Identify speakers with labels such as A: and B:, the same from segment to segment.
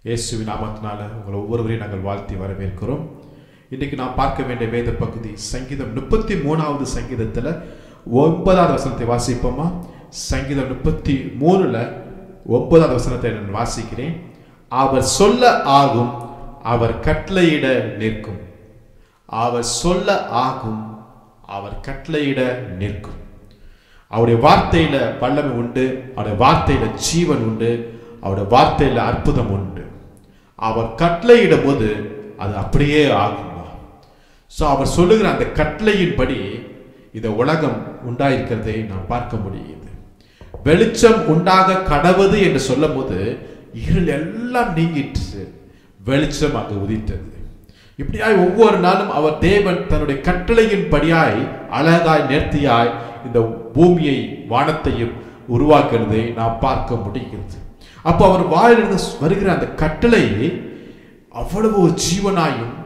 A: இயேசுவின் நாமத்தினால உங்களை ஒவ்வொருவரையும் நாங்கள் வாழ்த்தி வரவேற்கிறோம் இன்னைக்கு நாம் பார்க்க வேண்டிய வேத பகுதி சங்கீதம் முப்பத்தி மூணாவது சங்கீதத்தில் ஒன்பதாவது வசனத்தை வாசிப்போமா சங்கீதம் முப்பத்தி மூணுல ஒன்பதாவது வசனத்தை நான் வாசிக்கிறேன் அவர் சொல்ல ஆகும் அவர் கட்டளையிட நிற்கும் அவர் சொல்ல ஆகும் அவர் கட்டளையிட நிற்கும் அவருடைய வார்த்தையில வல்லமை உண்டு அவருடைய வார்த்தையில ஜீவன் உண்டு அவருடைய வார்த்தையில அற்புதம் உண்டு அவர் கட்டளையிடும் போது அது அப்படியே ஆகுமா ஸோ அவர் சொல்லுகிற அந்த கட்டளையின்படி இந்த உலகம் உண்டாயிருக்கிறதை நாம் பார்க்க முடியுது வெளிச்சம் உண்டாக கடவுது என்று சொல்லும் போது இருள் எல்லாம் நீங்கிட்டு வெளிச்சம் அங்கு உதித்தது இப்படியாய் ஒவ்வொரு நாளும் அவர் தேவன் தன்னுடைய கட்டளையின் படியாய் அழகாய் நேர்த்தியாய் இந்த பூமியை வானத்தையும் உருவாக்குறதை நாம் பார்க்க முடிகிறது அப்போ அவர் வாயிலிருந்து வருகிற அந்த கட்டளை அவ்வளவு ஒரு ஜீவனாயும்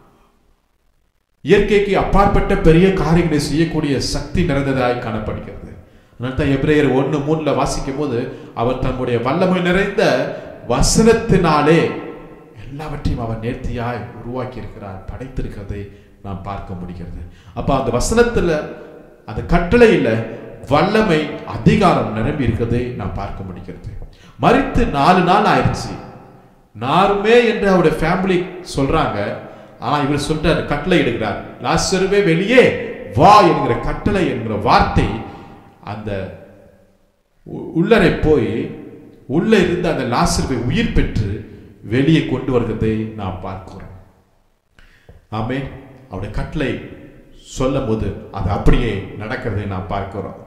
A: இயற்கைக்கு அப்பாற்பட்ட பெரிய காரியங்களை செய்யக்கூடிய சக்தி நிறைந்ததாய் காணப்படுகிறது அதனால தான் எப்ரேயர் ஒன்று மூணுல வாசிக்கும் போது அவர் தன்னுடைய வல்லமை நிறைந்த வசனத்தினாலே எல்லாவற்றையும் அவர் நேர்த்தியாய் உருவாக்கி இருக்கிறார் படைத்திருக்கிறதை நாம் பார்க்க முடிகிறது அப்ப அந்த வசனத்துல அந்த கட்டளையில வல்லமை அதிகாரம் நிரம்பி இருக்கிறதை நாம் பார்க்க முடிகிறது மறித்து நாலு நாள் ஆயிடுச்சு நாருமே என்று அவருடைய ஃபேமிலி சொல்றாங்க ஆனா இவர் சொல்றாரு கட்டளை எடுக்கிறார் லாசருவே வெளியே வா என்கிற கட்டளை என்கிற வார்த்தை அந்த உ- உள்ளரை போய் உள்ள இருந்த அந்த லாசருவை உயிர் பெற்று வெளியே கொண்டு வருகிறதை நாம் பார்க்கிறோம் ஆமே அவருடைய கட்டளை சொல்லும் போது அது அப்படியே நடக்கிறதை நாம் பார்க்கிறோம்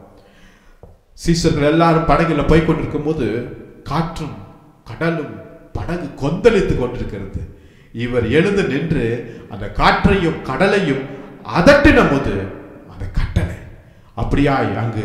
A: சீசர்கள் எல்லாரும் படகுல போய் கொண்டிருக்கும் போது காற்றும் கடலும் படகு கொந்தளித்து கொண்டிருக்கிறது இவர் எழுந்து நின்று அந்த காற்றையும் கடலையும் அதட்டின போது அந்த கட்டளை அப்படியாய் அங்கு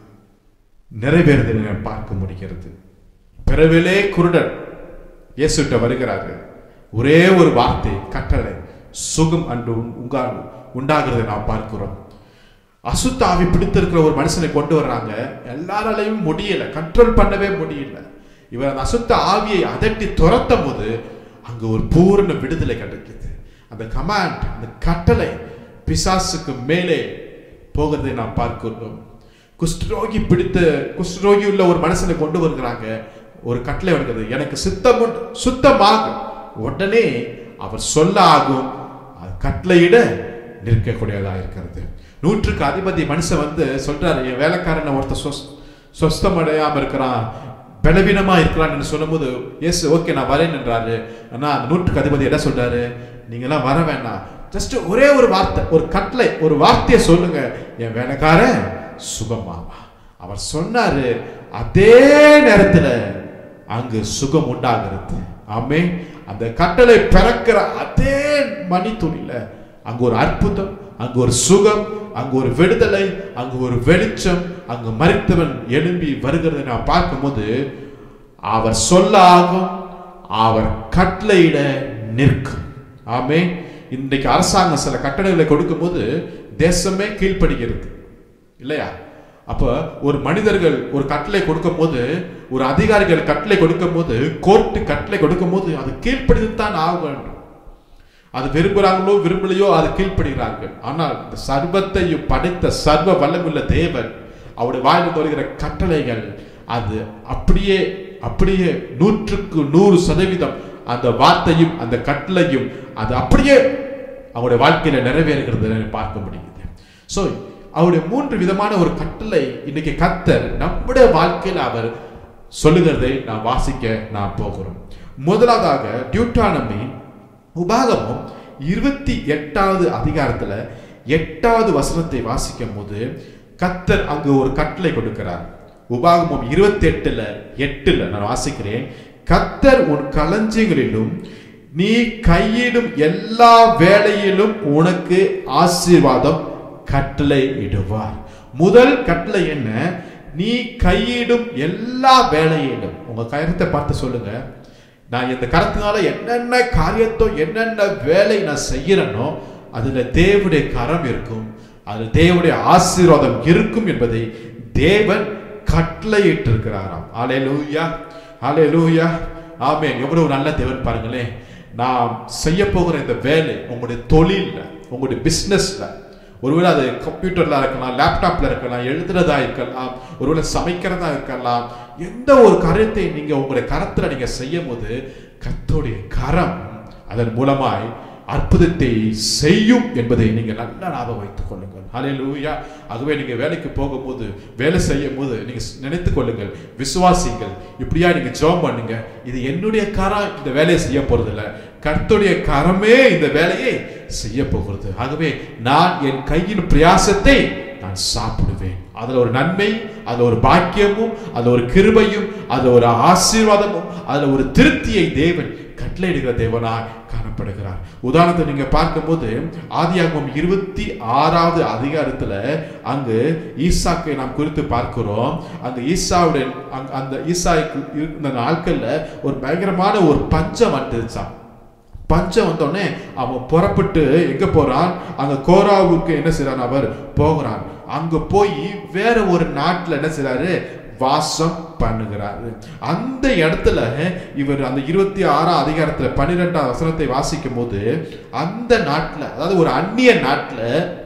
A: நிறைவேறுதலை நாம் பார்க்க முடிகிறது பிறவிலே குருடன் இயேசுட்ட வருகிறார்கள் ஒரே ஒரு வார்த்தை கட்டளை சுகம் அன்று உங்கா உண்டாகிறதை நாம் பார்க்கிறோம் அசுத்தாவி பிடித்திருக்கிற ஒரு மனுஷனை கொண்டு வர்றாங்க எல்லாராலையும் முடியல கண்ட்ரோல் பண்ணவே முடியல இவர் அந்த அசுத்த ஆவியை அதட்டி துரத்தும் போது அங்க ஒரு பூர்ண விடுதலை கிடைக்குது அந்த கமாண்ட் அந்த கட்டளை பிசாசுக்கு மேலே போகிறதை நாம் பார்க்கிறோம் குஷ்டரோகி பிடித்த குஷ்டரோகி உள்ள ஒரு மனுஷனை கொண்டு வருகிறாங்க ஒரு கட்டளை வருகிறது எனக்கு சித்தம் உண்டு, சுத்தமாகும் உடனே அவர் சொல்ல ஆகும் அது கட்டளையிட நிற்கக்கூடியதா இருக்கிறது நூற்றுக்கு அதிபதி மனுஷன் வந்து சொல்றாரு என் வேலைக்காரனை ஒருத்தர் சொஸ் சொஸ்தம் அடையாம இருக்கிறான் பலவீனமா இருக்கிறான்னு சொல்லும்போது எஸ் ஓகே நான் வரேன் என்றாரு ஆனா அந்த நூற்றுக்கு அதிபதி என்ன சொல்றாரு நீங்க எல்லாம் வர வேண்டாம் ஜஸ்ட் ஒரே ஒரு வார்த்தை ஒரு கட்டளை ஒரு வார்த்தையை சொல்லுங்க என் வேலைக்காரன் சுகமாவா அவர் சொன்னாரு அதே நேரத்துல அங்கு சுகம் உண்டாகிறது ஆமே அந்த கட்டளை பிறக்கிற அதே மணி துணில அங்கு ஒரு அற்புதம் அங்கு ஒரு சுகம் அங்கு ஒரு விடுதலை அங்கு ஒரு வெளிச்சம் அங்கு மறித்தவன் எழும்பி வருகிறதை நான் பார்க்கும்போது அவர் சொல்ல ஆகும் அவர் கட்டளையிட நிற்கும் ஆமே இன்றைக்கு அரசாங்கம் சில கட்டளைகளை கொடுக்கும்போது தேசமே கீழ்ப்படுகிறது இல்லையா அப்ப ஒரு மனிதர்கள் ஒரு கட்டளை கொடுக்கும் போது ஒரு அதிகாரிகள் கட்டளை கொடுக்கும் போது கோர்ட்டு கட்டளை கொடுக்கும் போது அது கீழ்ப்படித்தான் ஆக வேண்டும் அது விரும்புகிறாங்களோ விரும்பலையோ அது கீழ்ப்படுகிறார்கள் ஆனால் இந்த சர்வத்தையும் படைத்த சர்வ வல்லமுள்ள தேவன் அவருடைய வாயில் வருகிற கட்டளைகள் அது அப்படியே அப்படியே நூற்றுக்கு நூறு சதவீதம் அந்த வார்த்தையும் அந்த கட்டளையும் அது அப்படியே அவருடைய வாழ்க்கையில நிறைவேறுகிறது பார்க்க முடியுது ஸோ அவருடைய மூன்று விதமான ஒரு கட்டளை இன்னைக்கு கத்தர் நம்முடைய வாழ்க்கையில் அவர் சொல்லுகிறதை நாம் வாசிக்க நாம் போகிறோம் முதலாவதாக டியூட்டானமி உபாகமம் இருபத்தி எட்டாவது அதிகாரத்துல எட்டாவது வசனத்தை வாசிக்கும் போது கத்தர் அங்கு ஒரு கட்டளை கொடுக்கிறார் உபாகமம் இருபத்தி எட்டுல எட்டுல நான் வாசிக்கிறேன் கத்தர் உன் களஞ்சியங்களிலும் நீ கையிடும் எல்லா வேலையிலும் உனக்கு ஆசீர்வாதம் கட்டளை இடுவார் முதல் கட்டளை என்ன நீ கையிடும் எல்லா வேலையிலும் உங்க கருத்தை பார்த்து சொல்லுங்க நான் இந்த கரத்தினால என்னென்ன காரியத்தோ என்னென்ன வேலை நான் செய்யறேனோ அதுல தேவனுடைய கரம் இருக்கும் அதுல தேவனுடைய ஆசீர்வாதம் இருக்கும் என்பதை தேவன் கட்டளையிட்டு இருக்கிறாராம் அலையலூயா அலையலூயா ஆமென் எவ்வளவு நல்ல தேவன் பாருங்களேன் நாம் செய்ய போகிற இந்த வேலை உங்களுடைய தொழில்ல உங்களுடைய பிசினஸ்ல ஒருவேளை அது கம்ப்யூட்டர்ல இருக்கலாம் லேப்டாப்ல இருக்கலாம் எழுதுறதா இருக்கலாம் ஒருவேளை சமைக்கிறதா இருக்கலாம் எந்த ஒரு காரியத்தை நீங்க உங்களுடைய கரத்துல நீங்க செய்யும் போது கர்த்தருடைய கரம் அதன் மூலமாய் அற்புதத்தை செய்யும் என்பதை நீங்க நல்லா ஞாபகம் வைத்துக் கொள்ளுங்கள் ஹalleluya ஆகவே நீங்க வேலைக்கு போகும்போது வேலை செய்யும் போது நீங்க நினைத்துக் கொள்ளுங்கள் விசுவாசிங்கள் இப்படியா நீங்க ஜெபம் பண்ணுங்க இது என்னுடைய கரம் இந்த வேலையை செய்ய போறதில்ல கர்த்தருடைய கரமே இந்த வேலையை செய்ய போகிறது ஆகவே நான் என் கையின் பிரயாசத்தை நான் சாப்பிடுவேன் அதுல ஒரு நன்மை அதுல ஒரு பாக்கியமும் அதுல ஒரு கிருபையும் அதுல ஒரு ஆசீர்வாதமும் அதுல ஒரு திருப்தியை தேவன் கட்டளையிடுகிற தேவனாய் காணப்படுகிறார் உதாரணத்தை நீங்க பார்க்கும்போது ஆதியாகமம் இருபத்தி ஆறாவது அதிகாரத்துல அங்கு ஈசாக்கை நாம் குறித்து பார்க்கிறோம் அந்த ஈசாவுடைய அங்க- அந்த ஈசாய்க்கு இருந்த நாட்கள்ல ஒரு பயங்கரமான ஒரு பஞ்சம் வந்துச்சாம் பஞ்சம் வந்தோடனே அவன் புறப்பட்டு எங்க போறான் அங்க கோராவுக்கு என்ன செய்றான் அவர் போகிறான் அங்க போய் வேற ஒரு நாட்டுல என்ன செய்றாரு வாசம் பண்ணுகிறாரு அந்த இடத்துல இவர் அந்த இருபத்தி ஆறாம் அதிகாரத்துல பன்னிரெண்டாம் வசனத்தை வாசிக்கும் போது அந்த நாட்டுல அதாவது ஒரு அந்நிய நாட்டுல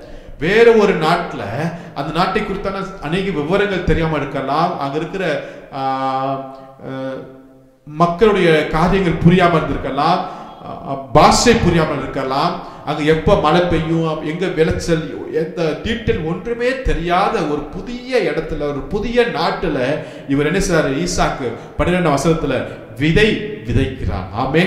A: வேற ஒரு நாட்டுல அந்த நாட்டை குறித்தான அநேக விவரங்கள் தெரியாம இருக்கலாம் அங்க இருக்கிற ஆஹ், ஆஹ், மக்களுடைய காரியங்கள் புரியாம இருந்திருக்கலாம் அஹ் பாஷை புரியாமல் இருக்கலாம் அங்க எப்ப மழை பெய்யும் எங்க விளைச்சல் எந்த டீட்டெயில் ஒன்றுமே தெரியாத ஒரு புதிய இடத்துல ஒரு புதிய நாட்டுல இவர் என்ன செய்றாரு ஈசாக்கு பன்னிரெண்டாம் வசனத்துல விதை விதைக்கிறார் ஆமே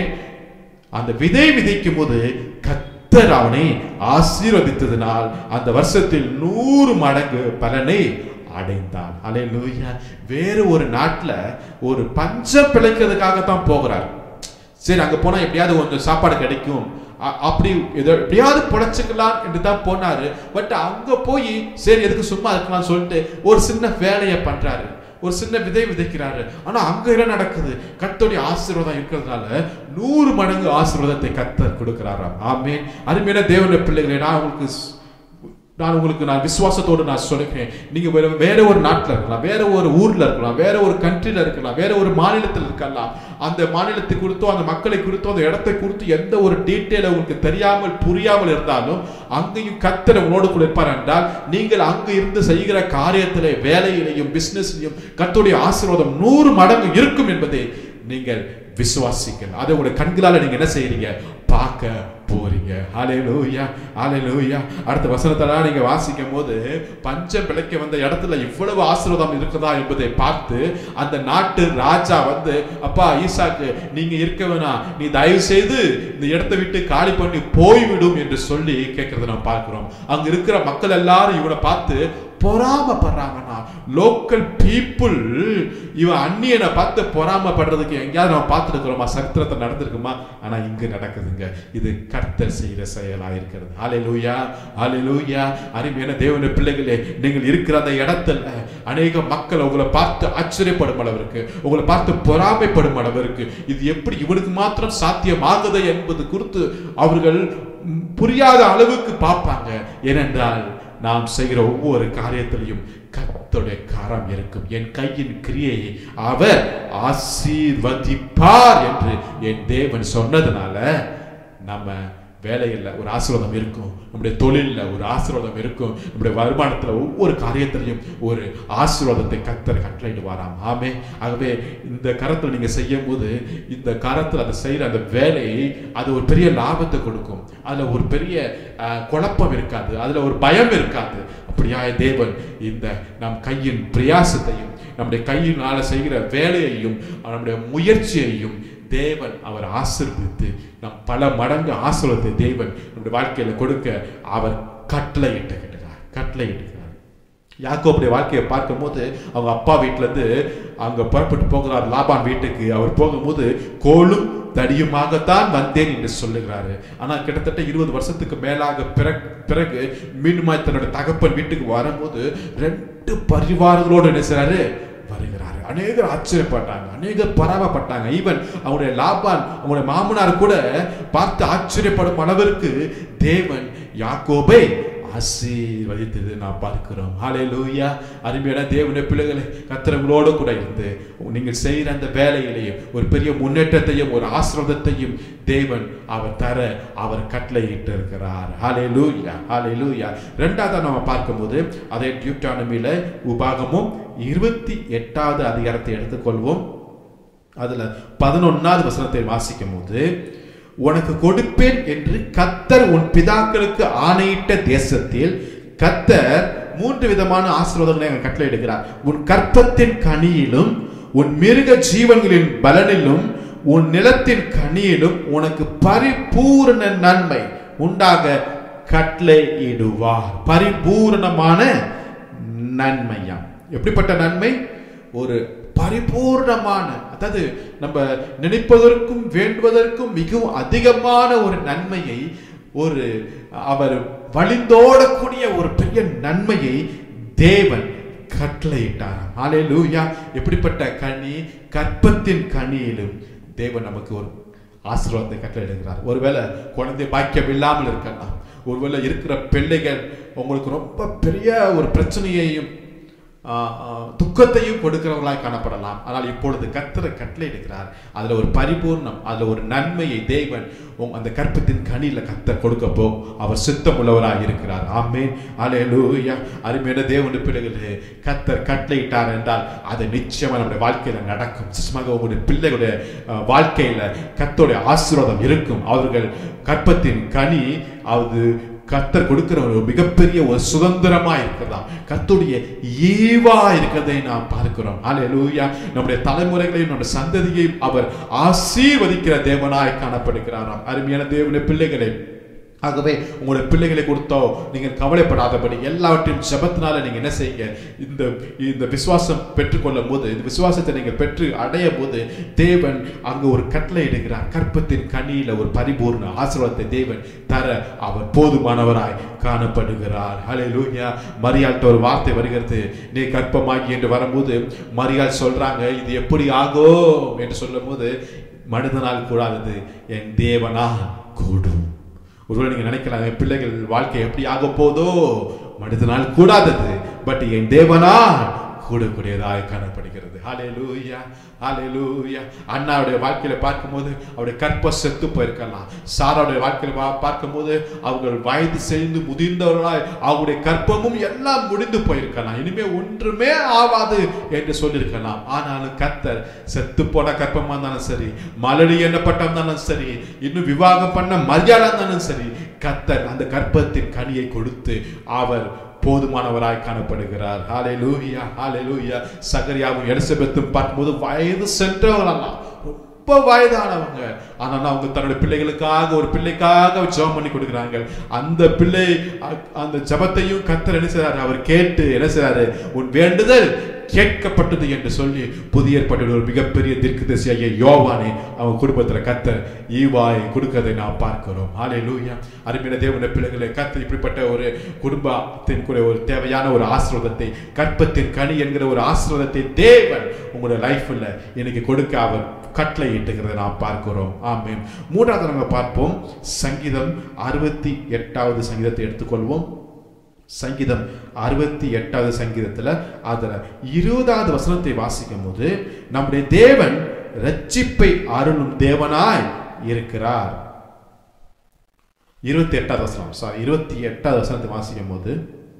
A: அந்த விதை விதைக்கும் போது கத்தர் அவனை ஆசீர்வதித்ததினால் அந்த வருஷத்தில் நூறு மடங்கு பலனை அடைந்தான் அல்லேலூயா வேறு ஒரு நாட்டுல ஒரு பஞ்சம் பிழைக்கிறதுக்காக தான் போகிறார் சரி அங்க போனா எப்படியாவது கொஞ்சம் சாப்பாடு கிடைக்கும் அ- அப்படி ஏதோ எப்படியாவது புழைச்சிக்கலாம் என்று தான் போனாரு பட் அங்க போய் சரி எதுக்கு சும்மா இருக்கலாம் சொல்லிட்டு ஒரு சின்ன வேலையை பண்றாரு ஒரு சின்ன விதை விதைக்கிறாரு ஆனா அங்க என்ன நடக்குது கர்த்தருடைய ஆசீர்வாதம் இருக்கிறதுனால நூறு மடங்கு ஆசீர்வாதத்தை கர்த்தர் கொடுக்கிறாராம் ஆமென் அருமையான தேவனுடைய பிள்ளைகளே நான் உங்களுக்கு ஸ்- நான் உங்களுக்கு நான் விசுவாசத்தோடு நான் சொல்லுகிறேன் நீங்க வேற வேற ஒரு நாட்டில் இருக்கலாம் வேற ஒரு ஊர்ல இருக்கலாம் வேற ஒரு கண்ட்ரில இருக்கலாம் வேற ஒரு மாநிலத்தில் இருக்கலாம் அந்த மாநிலத்தை குறித்தோ அந்த மக்களை குறித்தோ அந்த இடத்தை குறித்து எந்த ஒரு டீட்டெயில் உங்களுக்கு தெரியாமல் புரியாமல் இருந்தாலும் அங்கேயும் கத்தர் உங்களோடு கூட இருப்பார் என்றால் நீங்கள் அங்கு இருந்து செய்கிற காரியத்திலே வேலையிலையும் பிசினஸ்லையும் கர்த்தருடைய ஆசீர்வாதம் நூறு மடங்கு இருக்கும் என்பதை நீங்கள் விசுவாசிங்கள் அதை உங்களுடைய கண்களால நீங்க என்ன செய்றீங்க பார்க்க போறீங்க ஹalleluya ஹalleluya அடுத்த வசனத்தெல்லாம் நீங்க வாசிக்கும் போது பஞ்சம் பிழைக்க வந்த இடத்துல இவ்வளவு ஆசீர்வாதம் இருக்குதா என்பதை பார்த்து அந்த நாட்டு ராஜா வந்து அப்பா ஈசாக்கு நீங்க இருக்க வேணாம் நீ தயவு செய்து இந்த இடத்தை விட்டு காலி பண்ணி போய்விடும் என்று சொல்லி கேட்கறத நம்ம பார்க்கிறோம் அங்க இருக்கிற மக்கள் எல்லாரும் இவனை பார்த்து பொறாமப்படுறாங்கன்னா லோக்கல் பீப்புள் இவன் அந்நியனை பார்த்து பொறாமப்படுறதுக்கு எங்கேயாவது நம்ம பார்த்துருக்கிறோமா சரித்திரத்தை நடந்திருக்குமா ஆனா இங்க நடக்குதுங்க இது கர்த்தர் செய்கிற செயலா இருக்கிறது ஆலை லூயா ஆலை லூயா அருமையான தேவனுடைய பிள்ளைகளே நீங்கள் இருக்கிற அந்த இடத்துல அநேக மக்கள் உங்களை பார்த்து ஆச்சரியப்படும் அளவிற்கு உங்களை பார்த்து பொறாமைப்படும் அளவிற்கு இது எப்படி இவனுக்கு மாத்திரம் சாத்தியமாகுது என்பது குறித்து அவர்கள் ம், புரியாத அளவுக்கு பார்ப்பாங்க ஏனென்றால் நாம் செய்கிற ஒவ்வொரு காரியத்திலையும் கர்த்தருடைய கரம் இருக்கும் என் கையின் கிரியையை அவர் ஆசீர்வதிப்பார் என்று என் தேவன் சொன்னதுனால நம்ம வேலையில் ஒரு ஆசீர்வாதம் இருக்கும் நம்முடைய தொழிலில் ஒரு ஆசீர்வாதம் இருக்கும் நம்முடைய வருமானத்தில் ஒவ்வொரு காரியத்திலையும் ஒரு ஆசீர்வாதத்தை கத்தர் கட்டளையிட்டு வராம் ஆமே ஆகவே இந்த கரத்தில் நீங்கள் செய்யும் போது இந்த கரத்தில் அதை செய்கிற அந்த வேலையை அது ஒரு பெரிய லாபத்தை கொடுக்கும் அதில் ஒரு பெரிய அஹ், குழப்பம் இருக்காது அதில் ஒரு பயம் இருக்காது அப்படியாய தேவன் இந்த நம் கையின் பிரயாசத்தையும் நம்முடைய கையினால செய்கிற வேலையையும் நம்முடைய முயற்சியையும் தேவன் அவர் ஆசீர்வதித்து நம் பல மடங்கு ஆசீர்வாதத்தை தேவன் நம்முடைய வாழ்க்கையில கொடுக்க அவர் கட்டளை இட்டுகிறார் கட்டளை இட்டுகிறார் யாக்கோபுடைய வாழ்க்கையை பார்க்கும்போது அவங்க அப்பா வீட்டுல இருந்து அங்க புறப்பட்டு போகிறார் லாபான் வீட்டுக்கு அவர் போகும்போது கோலும் தடியுமாகத்தான் வந்தேன் என்று சொல்லுகிறாரு ஆனா கிட்டத்தட்ட இருபது வருஷத்துக்கு மேலாக பிறகு பிறகு மீண்டுமாய் தன்னுடைய தகப்பன் வீட்டுக்கு வரும்போது ரெண்டு பரிவாரங்களோடு என்ன செய்றாரு வருகிறாரு அநேகர் ஆச்சரியப்பட்டாங்க அநேகர் பராமப்பட்டாங்க ஈவன் அவங்களுடைய லாபான் அவங்களுடைய மாமனார் கூட பார்த்து ஆச்சரியப்படும் அளவிற்கு தேவன் யாக்கோபை ஆசீர்வதித்தது நாம் பார்க்கிறோம் ஹalleluya அருமையான தேவனுடைய பிள்ளைகளை கத்திரங்களோடு கூட இருந்து நீங்கள் செய்கிற அந்த வேலையிலேயும் ஒரு பெரிய முன்னேற்றத்தையும் ஒரு ஆசீர்வாதத்தையும் தேவன் அவர் தர அவர் கட்டளையிட்டு இருக்கிறார் ஹalleluya ஹalleluya ரெண்டாவது நம்ம பார்க்கும்போது அதே டியூட்டானமில உபாகமும் இருபத்தி எட்டாவது அதிகாரத்தை எடுத்துக்கொள்வோம் அதுல பதினொன்னாவது வசனத்தை வாசிக்கும் போது உனக்கு கொடுப்பேன் என்று கத்தர் உன் பிதாக்களுக்கு ஆணையிட்ட தேசத்தில் கத்தர் மூன்று விதமான ஆசீர்வாதங்களை அங்க கட்டளையிடுகிறார் உன் கற்பத்தின் கனியிலும் உன் மிருக ஜீவன்களின் பலனிலும் உன் நிலத்தின் கனியிலும் உனக்கு பரிபூரண நன்மை உண்டாக கட்டளையிடுவார் பரிபூரணமான நன்மையாம் எப்படிப்பட்ட நன்மை ஒரு பரிபூர்ணமான அதாவது நம்ம நினைப்பதற்கும் வேண்டுவதற்கும் மிகவும் அதிகமான ஒரு நன்மையை ஒரு அவர் வழிந்தோடக்கூடிய ஒரு பெரிய நன்மையை தேவன் கட்டளையிட்டாராம் ஹalleluya எப்படிப்பட்ட கனி கற்பத்தின் கனியிலும் தேவன் நமக்கு ஒரு ஆசீர்வாதத்தை கட்டளையிடுகிறார் ஒருவேளை குழந்தை பாக்கியம் இல்லாமல் இருக்கலாம் ஒருவேளை இருக்கிற பிள்ளைகள் உங்களுக்கு ரொம்ப பெரிய ஒரு பிரச்சனையையும் ஆஹ், ஆஹ், துக்கத்தையும் கொடுக்கிறவர்களாய் காணப்படலாம் ஆனால் இப்பொழுது கத்தரை கட்டளை எடுக்கிறார் அதுல ஒரு பரிபூர்ணம் அதுல ஒரு நன்மையை தேவன் உங்க- அந்த கற்பத்தின் கனியில கத்தர் கொடுக்க போ அவர் சித்தம் உள்ளவராய் இருக்கிறார் ஆமென் அல்லேலூயா அருமையான தேவனுடைய பிள்ளைகளே கத்தர் கட்டளையிட்டார் என்றால் அது நிச்சயமா நம்முடைய வாழ்க்கையில நடக்கும் நிச்சயமாக உங்களுடைய பிள்ளைகளுடைய அஹ், வாழ்க்கையில கத்தோடைய ஆசீர்வாதம் இருக்கும் அவர்கள் கற்பத்தின் கனி அது கத்தர் கொடுக்கிற ஒரு மிகப்பெரிய ஒரு சுதந்திரமா இருக்கிறதா கத்துடைய ஈவா இருக்கிறதை நாம் பார்க்கிறோம் அல்லேலூயா நம்முடைய தலைமுறைகளையும் நம்முடைய சந்ததியையும் அவர் ஆசீர்வதிக்கிற தேவனாய் காணப்படுகிறாராம் அருமையான தேவனுடைய பிள்ளைகளை ஆகவே உங்களுடைய பிள்ளைகளை கொடுத்தோ நீங்கள் கவலைப்படாதபடி எல்லாவற்றையும் ஜெபத்தினால நீங்க என்ன செய்யுங்க இந்த இந்த விசுவாசம் பெற்றுக்கொள்ளும் போது இந்த விசுவாசத்தை நீங்கள் பெற்று அடையும் போது தேவன் அங்க ஒரு கட்டளை இடுகிறார் கற்பத்தின் கனியில ஒரு பரிபூர்ண ஆசீர்வாதத்தை தேவன் தர அவர் போதுமானவராய் காணப்படுகிறார் ஹalleluya மரியாள்கிட்ட ஒரு வார்த்தை வருகிறது நீ கற்பமாகி என்று வரும்போது மரியாள் சொல்றாங்க இது எப்படி ஆகும் என்று சொல்லும்போது மனிதனால் கூடாதது என் தேவனால் கூடும் ஒருவேளை நீங்க நினைக்கலாம் என் பிள்ளைகள் வாழ்க்கை எப்படி ஆக போதோ மனிதனால் கூடாதது பட் என் தேவனால் கூடக்கூடியதாய் காணப்படுகிறது ஹalleluya ஹalleluya அண்ணாவுடைய வாழ்க்கையில பார்க்கும்போது அவருடைய கற்ப செத்து போயிருக்கலாம் சாராவுடைய வாழ்க்கையில பா- பார்க்கும்போது அவர்கள் வயது செய்து முதிர்ந்தவர்களாய் அவருடைய கற்பமும் எல்லாம் முடிந்து போயிருக்கலாம் இனிமே ஒன்றுமே ஆவாது என்று சொல்லியிருக்கலாம் ஆனாலும் கத்தர் செத்து போன கற்பமா இருந்தாலும் சரி மலடி எண்ணப்பட்ட இருந்தாலும் சரி இன்னும் விவாகம் பண்ண மரியாதை இருந்தாலும் சரி கத்தர் அந்த கற்பத்தின் கனியை கொடுத்து அவர் போதுமானவராய் காணப்படுகிறார் ஹalleluya ஹalleluya சகரியாவும் எலிசபெத்தும் பார்க்கும்போது வயது சென்றவர்களெல்லாம் ரொம்ப வயதானவங்க ஆனால் அவங்க தன்னுடைய பிள்ளைகளுக்காக ஒரு பிள்ளைக்காக ஜெபம் பண்ணி கொடுக்குறாங்க அந்த பிள்ளை அ- அந்த ஜெபத்தையும் கத்தர் என்ன செய்றாரு அவர் கேட்டு என்ன செய்றாரு உன் வேண்டுதல் கேட்கப்பட்டது என்று சொல்லி புதிய ஏற்பாட்டில் ஒரு மிகப்பெரிய தீர்க்கதரிசியாகிய யோவானை அவன் குடும்பத்துல கத்தர் ஈவாய் கொடுக்கறதை நாம் பார்க்கிறோம் ஆலே லூயா அருமையான தேவனுடைய பிள்ளைகளை கத்தர் இப்படிப்பட்ட ஒரு குடும்பத்தின் கூட ஒரு தேவையான ஒரு ஆசீர்வாதத்தை கற்பத்தின் கனி என்கிற ஒரு ஆசீர்வாதத்தை தேவன் உங்களுடைய லைஃப்ல எனக்கு கொடுக்க அவர் கட்டளை இட்டுகிறதை நாம் பார்க்கிறோம் ஆமென் மூன்றாவது நம்ம பார்ப்போம் சங்கீதம் அறுபத்தி எட்டாவது சங்கீதத்தை எடுத்துக்கொள்வோம் சங்கீதம் அறுபத்தி எட்டாவது சங்கீதத்துல அதுல இருபதாவது வசனத்தை வாசிக்கும் போது நம்முடைய தேவன் ரட்சிப்பை அருளும் தேவனாய் இருக்கிறார் இருபத்தி எட்டாவது வசனம் சாரி இருபத்தி எட்டாவது வசனத்தை வாசிக்கும் போது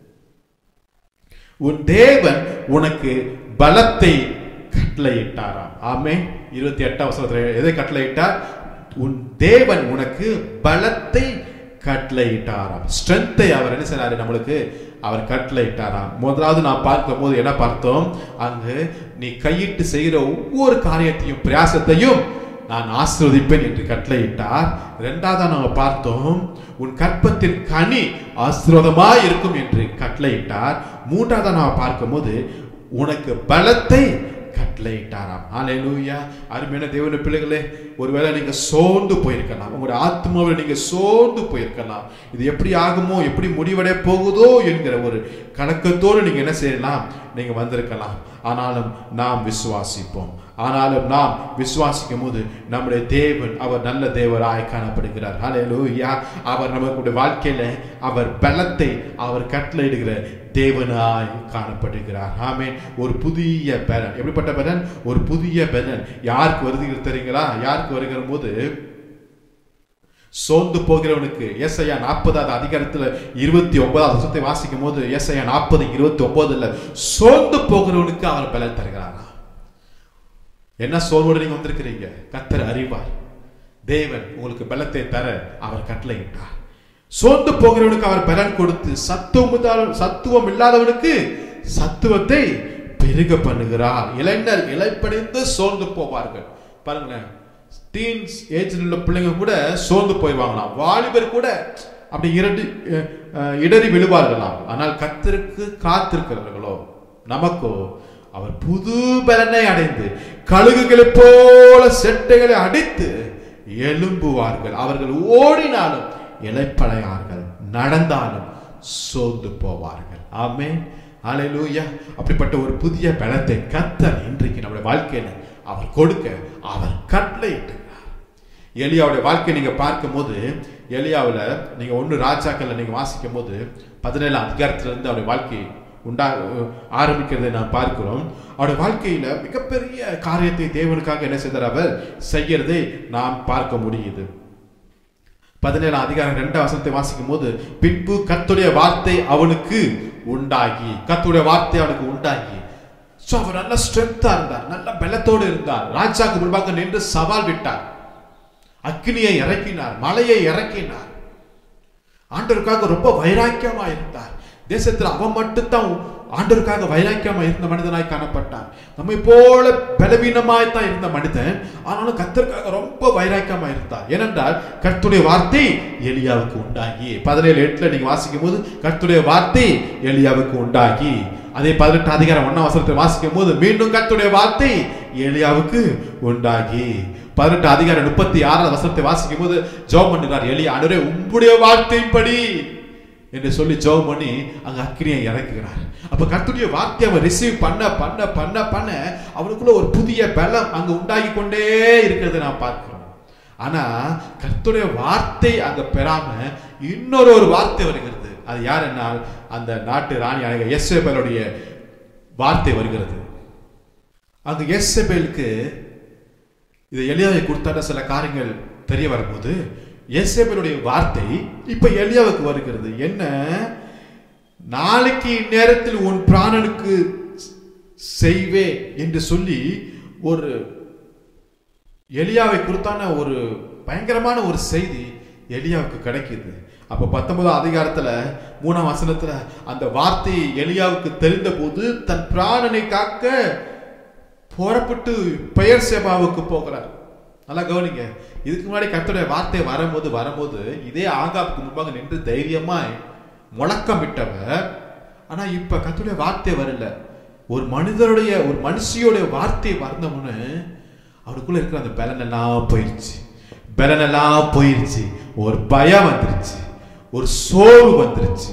A: உன் தேவன் உனக்கு பலத்தை கட்டளையிட்டாராம் ஆமே இருபத்தி எட்டாம் வசனத்துல எதை கட்டளையிட்டார் உன் தேவன் உனக்கு பலத்தை கட்டளையிட்டாராம் ஸ்ட்ரென்த்தை அவர் என்ன செய்றாரு நம்மளுக்கு அவர் கட்டளையிட்டாராம் முதலாவது நான் பார்க்கும் போது என்ன பார்த்தோம் அங்கு நீ கையிட்டு செய்கிற ஒவ்வொரு காரியத்தையும் பிரயாசத்தையும் நான் ஆசீர்வதிப்பேன் என்று கட்டளையிட்டார் இரண்டாவது நாம பார்த்தோம் உன் கற்பத்தின் கனி ஆசீர்வாதமாய் இருக்கும் என்று கட்டளையிட்டார் மூன்றாவது நாம் பார்க்கும்போது உனக்கு பலத்தை கட்டளையிட்டாராம் ஹalleluya அருமையான தேவனுடைய பிள்ளைகளே ஒருவேளை நீங்க சோர்ந்து போயிருக்கலாம் உங்களுடைய ஆத்மாவில் நீங்க சோர்ந்து போயிருக்கலாம் இது எப்படி ஆகுமோ எப்படி முடிவடைய போகுதோ என்கிற ஒரு கலக்கத்தோடு நீங்க என்ன செய்யலாம் நீங்க வந்திருக்கலாம் ஆனாலும் நாம் விசுவாசிப்போம் ஆனாலும் நாம் விசுவாசிக்கும் போது நம்முடைய தேவன் அவர் நல்ல தேவராய் காணப்படுகிறார் ஹalleluya அவர் நம்மளுடைய வாழ்க்கையில அவர் பலத்தை அவர் கட்டளையிடுகிற தேவனாய் காணப்படுகிறார் ஆமென் ஒரு புதிய பலன் எப்படிப்பட்ட பலன் ஒரு புதிய பலன் யாருக்கு வருதுகிறது தெரியுங்களா யாருக்கு வருகிற போது சோர்ந்து போகிறவனுக்கு ஏசையா நாற்பதாவது அதிகாரத்துல இருபத்தி ஒன்பதாவது வருஷத்தை வாசிக்கும் போது ஏசையா நாற்பது இருபத்தி ஒன்பதுல சோர்ந்து போகிறவனுக்கு அவர் பலன் தருகிறாரா என்ன சோர்வோடு நீங்க வந்திருக்கிறீங்க கத்தர் அறிவார் தேவன் உங்களுக்கு பலத்தை தர அவர் கட்டளையிட்டார் சோர்ந்து போகிறவனுக்கு அவர் பலன் கொடுத்து சத்துவம் இல்லாத- சத்துவம் இல்லாதவனுக்கு சத்துவத்தை பெருக பண்ணுகிறார் இளைஞர் இலைப்படைந்து சோர்ந்து போவார்கள் பாருங்களேன் டீன்ஸ் ஏஜ்ல உள்ள பிள்ளைங்க கூட சோர்ந்து போய்வாங்களாம் வாலிபர் கூட அப்படி இரண்டு அஹ், அஹ், இடறி விழுவார்களாம் ஆனால் கத்தருக்கு காத்திருக்கிறவர்களோ நமக்கோ அவர் புது பலனை அடைந்து கழுகுகளைப் போல செட்டைகளை அடித்து எழும்புவார்கள் அவர்கள் ஓடினாலும் இலைப்படையார்கள் நடந்தாலும் சோர்ந்து போவார்கள் ஆமென் ஹalleluya அப்படிப்பட்ட ஒரு புதிய பலத்தை கத்தர் இன்றைக்கு நம்முடைய வாழ்க்கையில அவர் கொடுக்க அவர் கட்டளையிட்டுகிறார் எலியாவுடைய வாழ்க்கை நீங்க பார்க்கும்போது எலியாவுல நீங்க ஒன்று ராஜாக்கள்ல நீங்க வாசிக்கும் போது பதினேழாம் அதிகாரத்துல இருந்து அவருடைய வாழ்க்கை உண்டா ஆரம்பிக்கிறதை நாம் பார்க்கிறோம் அவருடைய வாழ்க்கையில மிகப்பெரிய காரியத்தை தேவனுக்காக என்ன செய்தார் அவர் செய்யறதை நாம் பார்க்க முடியுது பதினேழாம் அதிகாரம் ரெண்டாம் வசனத்தை வாசிக்கும் போது பின்பு கர்த்தருடைய வார்த்தை அவனுக்கு உண்டாகி கர்த்தருடைய வார்த்தை அவனுக்கு உண்டாகி சோ அவர் நல்ல ஸ்ட்ரென்த்தா இருந்தார் நல்ல பலத்தோடு இருந்தார் ராஜாக்கு முன்பாக நின்று சவால் விட்டார் அக்னியை இறக்கினார் மலையை இறக்கினார் ஆண்டவருக்காக ரொம்ப வைராக்கியமா இருந்தார் தேசத்துல அவன் மட்டும்தான் ஆண்டவருக்காக வைராக்கியமா இருந்த மனிதனாய் காணப்பட்டான் நம்மை போல பலவீனமாய் தான் இருந்த மனிதன் ஆனாலும் கர்த்தருக்காக ரொம்ப வைராக்கியமா இருந்தார் ஏனென்றால் கர்த்தருடைய வார்த்தை எலியாவுக்கு உண்டாகி பதினேழு எட்டுல நீங்க வாசிக்கும் போது கர்த்தருடைய வார்த்தை எலியாவுக்கு உண்டாகி அதே பதினெட்டு அதிகாரம் ஒன்னாம் வசனத்தை வாசிக்கும் போது மீண்டும் கர்த்தருடைய வார்த்தை எலியாவுக்கு உண்டாகி பதினெட்டு அதிகாரம் முப்பத்தி ஆறாவது வசனத்தை வாசிக்கும் போது ஜோம் பண்ணுகிறார் எலியா அனுரே உம்முடைய வார்த்தையின்படி என்று சொல்லி ஜோம் பண்ணி அங்க அக்கினியை இறக்குகிறார் அப்ப கர்த்தருடைய வார்த்தையை அவன் ரிசீவ் பண்ண பண்ண பண்ண பண்ண அவனுக்குள்ள ஒரு புதிய பலம் அங்க உண்டாகி கொண்டே இருக்கிறதை நான் பார்க்கிறோம் ஆனா கர்த்தருடைய வார்த்தை அங்க பெறாம இன்னொரு ஒரு வார்த்தை வருகிறது அது யார் என்னால் அந்த நாட்டு ராணி அழக எஸ்ஏபலுடைய வார்த்தை வருகிறது அங்க எஸ்ஏபேலுக்கு இது எலியாவை கொடுத்தாட்ட சில காரியங்கள் தெரிய வரும்போது எசேபலுடைய வார்த்தை இப்ப எலியாவுக்கு வருகிறது என்ன நாளைக்கு இந்நேரத்தில் உன் பிராணனுக்கு செய்வே என்று சொல்லி ஒரு எலியாவை குறித்தான ஒரு பயங்கரமான ஒரு செய்தி எலியாவுக்கு கிடைக்குது அப்ப பத்தொன்பதாம் அதிகாரத்துல மூணாம் வசனத்துல அந்த வார்த்தை எலியாவுக்கு தெரிந்த போது தன் பிராணனை காக்க புறப்பட்டு பெயர் சேபாவுக்கு போகிறார் நல்லா கவனிங்க இதுக்கு முன்னாடி கர்த்தருடைய வார்த்தை வரும்போது வரும்போது இதே ஆகாப்புக்கு முன்பாக நின்று தைரியமாய் முழக்கமிட்டவர் ஆனா இப்ப கர்த்தருடைய வார்த்தை வரல ஒரு மனிதருடைய ஒரு மனுஷியோடைய வார்த்தை வந்தமுன்னு அவனுக்குள்ள இருக்கிற அந்த பலன் எல்லாம் போயிருச்சு பலன் எல்லாம் போயிருச்சு ஒரு பயம் வந்துருச்சு ஒரு சோர்வு வந்துருச்சு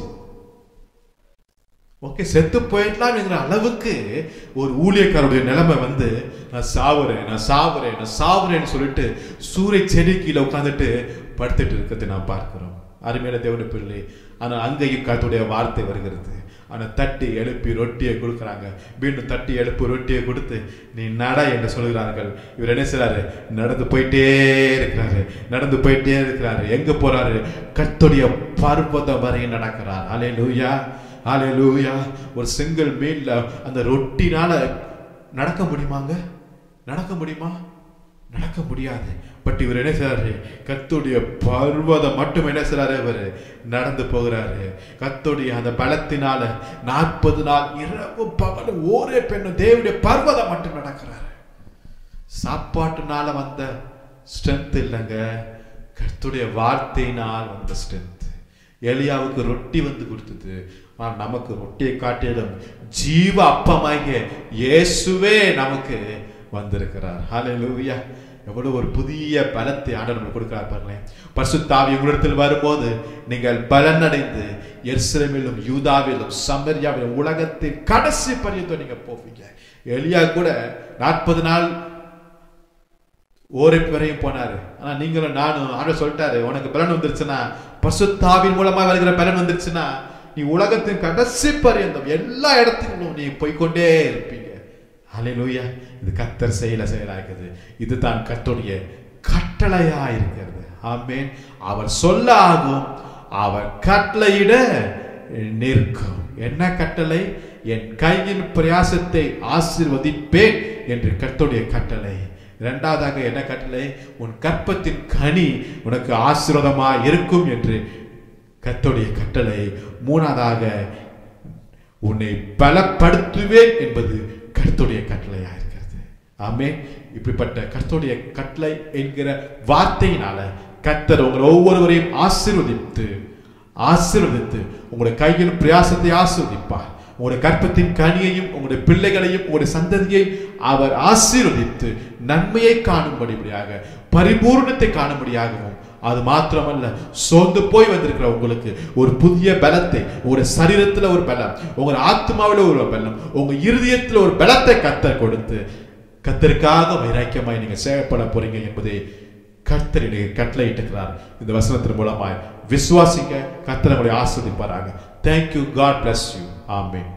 A: ஓகே செத்து போயிடலாம்ங்கிற அளவுக்கு ஒரு ஊழியக்காரருடைய நிலைமை வந்து நான் சாவுறேன் நான் சாவுறேன் நான் சாவுறேன்னு சொல்லிட்டு சூரிய செடி கீழே உட்காந்துட்டு படுத்துட்டு இருக்கிறது நான் பார்க்கிறோம் அருமையான தேவன பிள்ளை ஆனா அங்கேயும் கர்த்தருடைய வார்த்தை வருகிறது ஆனா தட்டி எழுப்பி ரொட்டியை கொடுக்குறாங்க மீண்டும் தட்டி எழுப்பி ரொட்டியை கொடுத்து நீ நட என்று சொல்கிறார்கள் இவர் என்ன செய்றாரு நடந்து போயிட்டே இருக்கிறாரு நடந்து போயிட்டே இருக்கிறாரு எங்க போறாரு கர்த்தருடைய பர்வதம் வரை நடக்கிறார் அலே லூயா ஹalleluya ஒரு செங்கல் மேல்ல அந்த ரொட்டினால நடக்க முடியுமாங்க நடக்க முடியுமா நடக்க முடியாது பட் இவர் என்ன செய்றாரு கத்துடைய பர்வதம் மட்டும் என்ன செய்றாரு இவர் நடந்து போகிறாரு கத்துடைய அந்த பலத்தினால நாற்பது நாள் இரவு பகல் ஒரே பெண்ணும் தேவனுடைய பர்வதம் மட்டும் நடக்கிறாரு சாப்பாட்டுனால வந்த ஸ்ட்ரென்த் இல்லைங்க கர்த்துடைய வார்த்தையினால் வந்த ஸ்ட்ரென்த் எலியாவுக்கு ரொட்டி வந்து கொடுத்தது ஆனா நமக்கு ரொட்டியை காட்டிலும் ஜீவ அப்பமாகிய இயேசுவே நமக்கு வந்திருக்கிறார் ஹalleluya எவ்வளவு ஒரு புதிய பலத்தை ஆண்டவர் நமக்கு கொடுக்கிறார் பாருங்களேன் பரிசுத்தாவி உங்களிடத்தில் வரும்போது நீங்கள் பலனடைந்து எருசலேமிலும் யூதாவிலும் சமரியாவிலும் உலகத்தின் கடைசி பரியந்தம் நீங்க போவீங்க எலியா கூட நாற்பது நாள் ஓரிப்பு வரையும் போனாரு ஆனா நீங்களும் நானும் ஆண்டவர் சொல்லிட்டாரு உனக்கு பலன் வந்துருச்சுன்னா பசுத்தாவின் மூலமா வருகிற பலன் வந்துருச்சுன்னா நீ உலகத்தின் கடைசி பரியந்தம் எல்லா இடத்திலும் நீ போய்க்கொண்டே இருப்பீங்க ஹalleluya இது கத்தர் செயல செயலா இருக்குது இதுதான் கர்த்தருடைய கட்டளையா இருக்கிறது ஆமென் அவர் சொல்ல ஆகும் அவர் கட்டளையிட நிற்கும் என்ன கட்டளை என் கையின் பிரயாசத்தை ஆசீர்வதிப்பேன் என்று கர்த்தருடைய கட்டளை இரண்டாவதாக என்ன கட்டளை உன் கற்பத்தின் கனி உனக்கு ஆசீர்வாதமா இருக்கும் என்று கர்த்தருடைய கட்டளை மூணாவதாக உன்னை பலப்படுத்துவேன் என்பது கர்த்தருடைய கட்டளையா இருக்கிறது ஆமே இப்படிப்பட்ட கர்த்தருடைய கட்டளை என்கிற வார்த்தையினால கர்த்தர் உங்களை ஒவ்வொருவரையும் ஆசீர்வதித்து ஆசீர்வதித்து உங்களுடைய கையில் பிரயாசத்தை ஆசீர்வதிப்பார் உங்களுடைய கற்பத்தின் கனியையும் உங்களுடைய பிள்ளைகளையும் உங்களுடைய சந்ததியை அவர் ஆசீர்வதித்து நன்மையை காணும்படியாக பரிபூர்ணத்தை காணும்படியாகவும் அது மாத்திரமல்ல சோர்ந்து போய் வந்திருக்கிற உங்களுக்கு ஒரு புதிய பலத்தை உங்களுடைய சரீரத்துல ஒரு பலம் உங்க ஆத்மாவில ஒரு பலம் உங்க இருதயத்துல ஒரு பலத்தை கத்தர் கொடுத்து கத்தருக்காக வைராக்கியமாய் நீங்க சேவைப்பட போறீங்க என்பதை கர்த்தரிடைய கட்டளையிட்டுக்கிறார் இந்த வசனத்தின் மூலமாய் விசுவாசிக்க கர்த்தர் உங்களை ஆஸ்வதிப்பாராங்க thank you God bless you amen